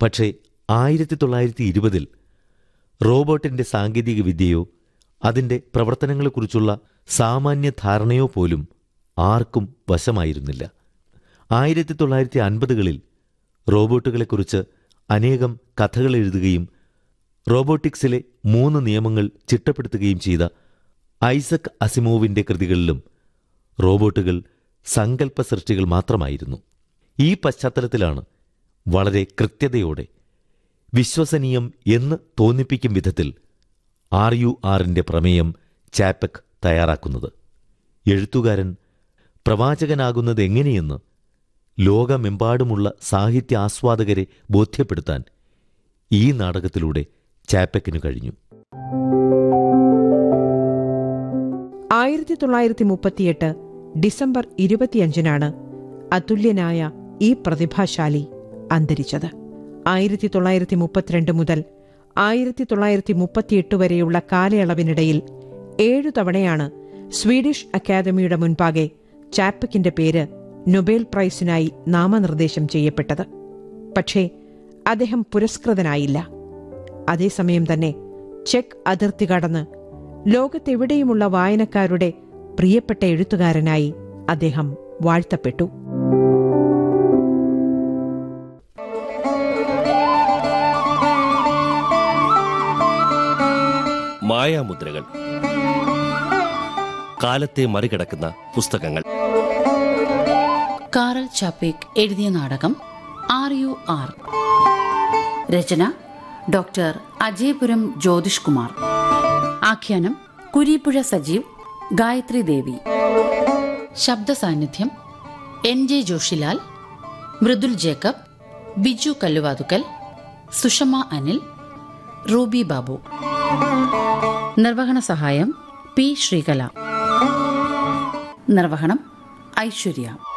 പക്ഷേ ആയിരത്തി തൊള്ളായിരത്തി ഇരുപതിൽ റോബോട്ടിന്റെ സാങ്കേതിക വിദ്യയോ അതിന്റെ പ്രവർത്തനങ്ങളെക്കുറിച്ചുള്ള സാമാന്യ ധാരണയോ പോലും ആർക്കും വശമായിരുന്നില്ല ആയിരത്തി തൊള്ളായിരത്തി അൻപതുകളിൽ റോബോട്ടുകളെക്കുറിച്ച് അനേകം കഥകൾ എഴുതുകയും റോബോട്ടിക്സിലെ മൂന്ന് നിയമങ്ങൾ ചിട്ടപ്പെടുത്തുകയും ചെയ്ത ഐസക് അസിമോവിന്റെ കൃതികളിലും റോബോട്ടുകൾ സങ്കല്പ സൃഷ്ടികൾ മാത്രമായിരുന്നു ഈ പശ്ചാത്തലത്തിലാണ് വളരെ കൃത്യതയോടെ വിശ്വസനീയം എന്ന് തോന്നിപ്പിക്കും വിധത്തിൽ ആർ യു ആറിന്റെ പ്രമേയം ചാപ്പക് തയ്യാറാക്കുന്നത് എഴുത്തുകാരൻ പ്രവാചകനാകുന്നത് എങ്ങനെയെന്ന് ലോകമെമ്പാടുമുള്ള സാഹിത്യ ആസ്വാദകരെ ബോധ്യപ്പെടുത്താൻ ഈ നാടകത്തിലൂടെ ചാപ്പക്കിനു കഴിഞ്ഞു ആയിരത്തി തൊള്ളായിരത്തി മുപ്പത്തിയെട്ട് ഡിസംബർ ഇരുപത്തിയഞ്ചിനാണ് അതുല്യനായ ഈ പ്രതിഭാശാലി അന്തരിച്ചത് ആയിരത്തി തൊള്ളായിരത്തി മുപ്പത്തിരണ്ട് മുതൽ ആയിരത്തി തൊള്ളായിരത്തി മുപ്പത്തിയെട്ട് വരെയുള്ള കാലയളവിനിടയിൽ ഏഴു തവണയാണ് സ്വീഡിഷ് അക്കാദമിയുടെ മുൻപാകെ ചാപ്പക്കിന്റെ പേര് നൊബേൽ പ്രൈസിനായി നാമനിർദ്ദേശം ചെയ്യപ്പെട്ടത് പക്ഷേ അദ്ദേഹം പുരസ്കൃതനായില്ല അതേസമയം തന്നെ ചെക്ക് അതിർത്തി കടന്ന് ലോകത്തെവിടെയുമുള്ള വായനക്കാരുടെ പ്രിയപ്പെട്ട എഴുത്തുകാരനായി അദ്ദേഹം വാഴ്ത്തപ്പെട്ടു മായാമുദ്രകൾ കാലത്തെ മറികടക്കുന്ന പുസ്തകങ്ങൾ കാറൽ ചാപ്പേക്ക് എഴുതിയ നാടകം ആർ യു ആർ രചന ഡോക്ടർ അജയപുരം ജ്യോതിഷ് കുമാർ ആഖ്യാനം കുരീപ്പുഴ സജീവ് ഗായത്രി ദേവി ശബ്ദ സാന്നിധ്യം എൻ ജെ ജോഷിലാൽ മൃദുൽ ജേക്കബ് ബിജു കല്ലുവാതുക്കൽ സുഷമ അനിൽ റൂബി ബാബു നിർവഹണ സഹായം പി ശ്രീകല നിർവഹണം ഐശ്വര്യ